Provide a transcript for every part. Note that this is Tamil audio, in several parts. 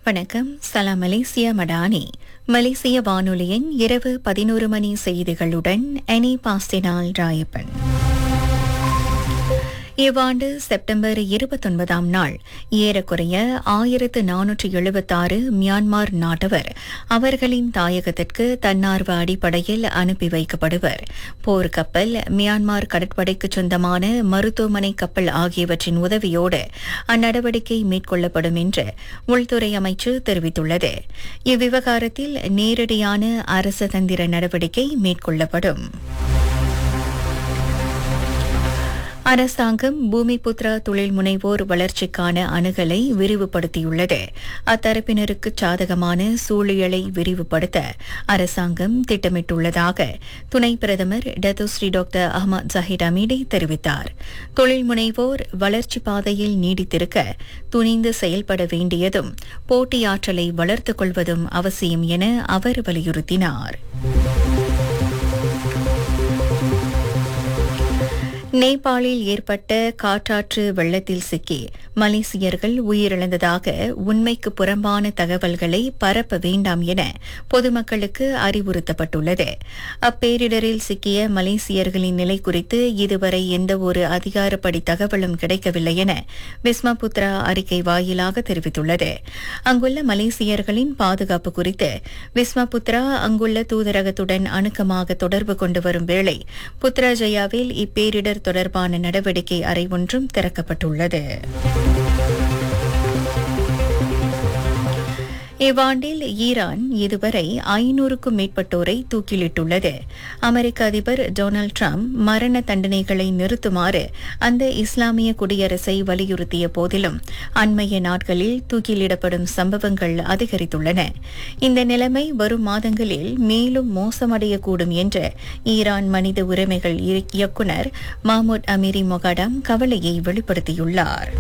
வணக்கம் சலாம் மலேசியா மடானி மலேசிய வானொலியின் இரவு பதினோரு மணி செய்திகளுடன் எனி பாஸ்டினால் ராயப்பன் இவ்வாண்டு செப்டம்பர் இருபத்தொன்பதாம் நாள் ஏறக்குறைய ஆயிரத்து நானூற்று எழுபத்தாறு மியான்மர் நாட்டவர் அவர்களின் தாயகத்திற்கு தன்னார்வ அடிப்படையில் அனுப்பி வைக்கப்படுவர் போர்க்கப்பல் மியான்மர் கடற்படைக்கு சொந்தமான மருத்துவமனை கப்பல் ஆகியவற்றின் உதவியோடு அந்நடவடிக்கை மேற்கொள்ளப்படும் என்று உள்துறை அமைச்சு தெரிவித்துள்ளது இவ்விவகாரத்தில் நேரடியான அரசு தந்திர நடவடிக்கை மேற்கொள்ளப்படும் அரசாங்கம் பூமிபுத்ரா தொழில் முனைவோர் வளர்ச்சிக்கான அணுகலை விரிவுபடுத்தியுள்ளது அத்தரப்பினருக்கு சாதகமான சூழியலை விரிவுபடுத்த அரசாங்கம் திட்டமிட்டுள்ளதாக துணை பிரதமர் Datuk Seri doctor Ahmad Zahid Hamidi தெரிவித்தார் தொழில் முனைவோர் வளர்ச்சி பாதையில் நீடித்திருக்க துணிந்து செயல்பட வேண்டியதும் போட்டியாற்றலை வளர்த்துக் கொள்வதும் அவசியம் என அவர் வலியுறுத்தினார் நேபாளில் ஏற்பட்ட காற்றாற்று வெள்ளத்தில் சிக்கி மலேசியர்கள் உயிரிழந்ததாக உண்மைக்கு புறம்பான தகவல்களை பரப்ப வேண்டாம் என பொதுமக்களுக்கு அறிவுறுத்தப்பட்டுள்ளது அப்பேரிடரில் சிக்கிய மலேசியர்களின் நிலை குறித்து இதுவரை எந்தவொரு அதிகாரப்படி தகவலும் கிடைக்கவில்லை என விஸ்மபுத்ரா அறிக்கை வாயிலாக தெரிவித்துள்ளது அங்குள்ள மலேசியர்களின் பாதுகாப்பு குறித்து விஸ்மபுத்ரா அங்குள்ள தூதரகத்துடன் அணுக்கமாக தொடர்பு கொண்டு வரும் வேளை புத்ராஜயாவில் இப்பேரிடர் தொடர்பான நடவடிக்கை அறை ஒன்றும் திறக்கப்பட்டுள்ளது இவ்வாண்டில் ஈரான் இதுவரை ஐநூறுக்கும் மேற்பட்டோரை தூக்கிலிட்டுள்ளது அமெரிக்க அதிபர் டொனால்டு டிரம்ப் மரண தண்டனைகளை நிறுத்துமாறு அந்த இஸ்லாமிய குடியரசை வலியுறுத்திய போதிலும் அண்மைய நாட்களில் தூக்கிலிடப்படும் சம்பவங்கள் அதிகரித்துள்ளன இந்த நிலைமை வரும் மாதங்களில் மேலும் மோசமடையக்கூடும் என்று ஈரான் மனித உரிமைகள் இயக்குநர் மாமூத் அமீரி மொகாடம் கவலையை வெளிப்படுத்தியுள்ளார்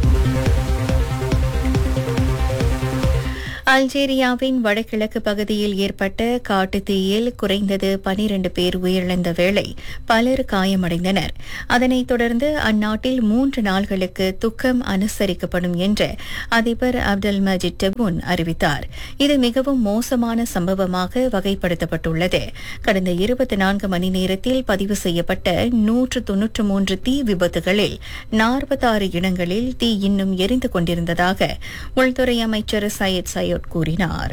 அல்ஜீரியாவின் வடகிழக்கு பகுதியில் ஏற்பட்ட காட்டுத் தீயில் குறைந்தது பனிரண்டு பேர் உயிரிழந்த வேளை பலர் காயமடைந்தனர் அதனைத் தொடர்ந்து அந்நாட்டில் மூன்று நாள்களுக்கு துக்கம் அனுசரிக்கப்படும் என்று அதிபர் அப்துல் மஜித் டெபுன் அறிவித்தார் இது மிகவும் மோசமான சம்பவமாக வகைப்படுத்தப்பட்டுள்ளது கடந்த இருபத்தி நான்கு மணி நேரத்தில் பதிவு செய்யப்பட்ட நூற்று தொன்னூற்று மூன்று தீ விபத்துகளில் நாற்பத்தாறு இடங்களில் தீ இன்னும் எரிந்து கொண்டிருந்ததாக உள்துறை அமைச்சர் சையத் சையத் கூறினார்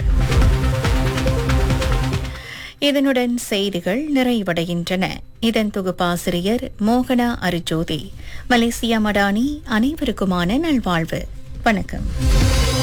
இதனுடன் செய்திகள் நிறைவடைகின்றன இதன் தொகுப்பாசிரியர் மோகனா அரிஜோதி மலேசியா மடானி அனைவருக்குமான நல்வாழ்வு வணக்கம்